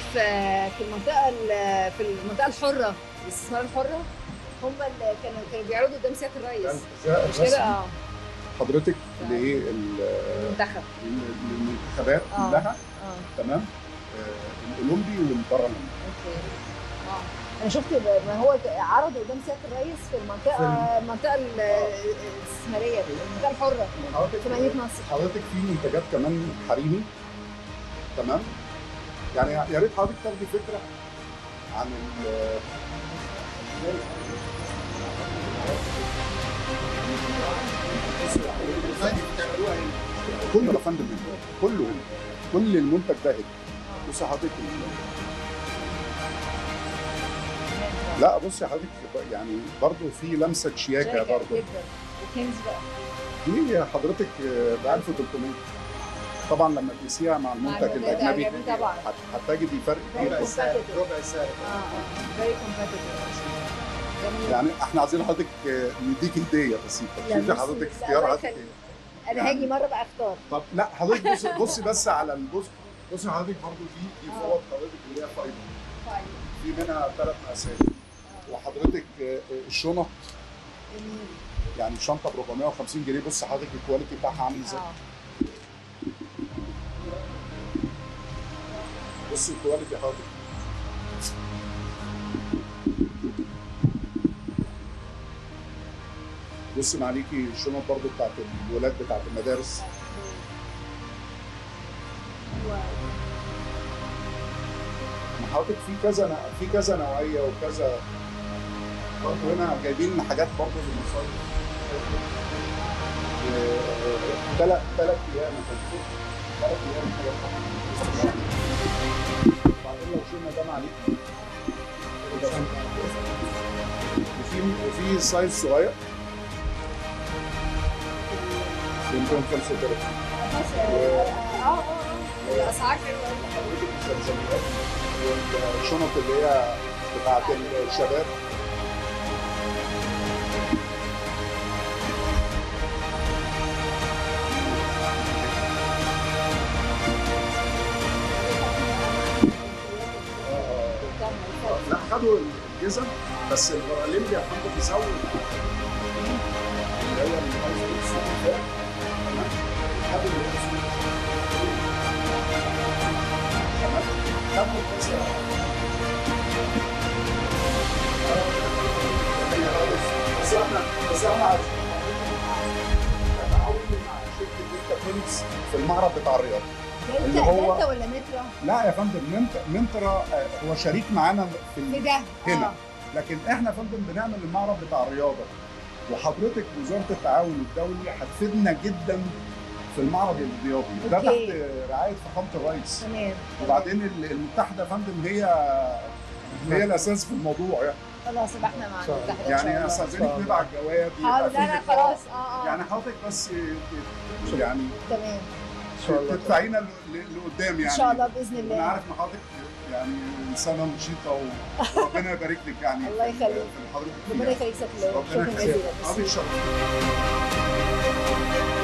في في المنطقه ال- في المنطقه الحره الاستثمار الحره هم اللي كانوا كانوا بيعرضوا قدام سياده الرئيس مش كده اه حضرتك لايه ال- المنتخب للانتخابات آه. كلها اه تمام آه، الاولمبي والبارالمبي اوكي اه انا شفت ب- ما هو عرض قدام سياده الرئيس في المنطقه المنطقه ال- الاستثماريه دي المنطقه الحره في مدينه نصر حضرتك في منتجات كمان حريمي تمام يعني يا ريت حضرتك تاخدي فكره عن ال كله يا فندم هنا. كله هنا. كل المنتج ده هنا بصي حضرتك لا بصي حضرتك يعني برضه في لمسه شياكه شياكة برضه جدا وكنز بقى دي حضرتك ب 1300 طبعا لما تقيسيها مع المنتج المنتج الاجنبي الأجنبي طبعا. هت- هتجدي فرق كبير Very قوي. competitive. ربع سعر اه اه فيري كومبتيتيف جميل يعني احنا عايزين حضرتك نديك هديه بسيطه لا، شوفي بصي، حضرتك لا، اختيار الله حضرتك يخليك. ايه انا هاجي مره بقى اختار طب لا حضرتك بصي بصي بس على البص بصي حضرتك برضه في دي آه. فوط حضرتك اللي هي فايبر طيب في منها ثلاث مقاسات وحضرتك آه، آه، الشنط جميل يعني الشنطه ب 450 جنيه بص حضرتك الكواليتي بتاعها عامل ازاي اه بص الكواليتي حضرتك بص معليكي الشنط برضو بتاعت الولاد بتاعت المدارس حضرتك في كذا ن- في كذا نوعيه وكذا برضو هنا جايبين حاجات برضو للمصايف ثلاث ثلاث ايام ثلاث ايام حاجات بعدين لو شلنا ده معليك وفي وفي سايز صغير يمكن 35 اه اه اه الاسعار حلوه الزمزميات والشنط اللي هي بتاعت الشباب لا خدوا الجزم بس البارالمبيا حبوا يزود اللي هي الهاي سكول ده تمام خدوا الهاي سكول تمام خدوا كذا بس احنا بس احنا عايزين نتعاون مع شركه دلتا فينكس في المعرض بتاع الرياض دلتا اللي هو- دلتا ولا مترا لا يا فندم منت- منترا آه، هو شريك معانا في في ال- ده هنا. آه. لكن احنا يا فندم بنعمل المعرض بتاع الرياضه وحضرتك وزاره التعاون الدولي هتفيدنا جدا في المعرض الرياضي ده أوكي. تحت رعايه فخامه الرئيس تمام وبعدين ال- المتحده يا فندم هي هي الاساس في الموضوع يعني خلاص يبقى احنا مع شاء الله. المتحده ان شاء يعني الله استاذنك نبعت جواب اه يبقى لا فيه لا لقاء. خلاص اه اه يعني حضرتك بس ت- يعني تمام ان شاء الله تدفعينا ل- ل- لقدام يعني ان شاء الله باذن انا الله عارف ان حضرتك يعني انسانه نشيطه وربنا يبارك لك يعني الله في- يخليك. في حضرتك ربنا فيها. يخليك شكرا ربنا شكرا يخليك جزيلا حضرتك شرف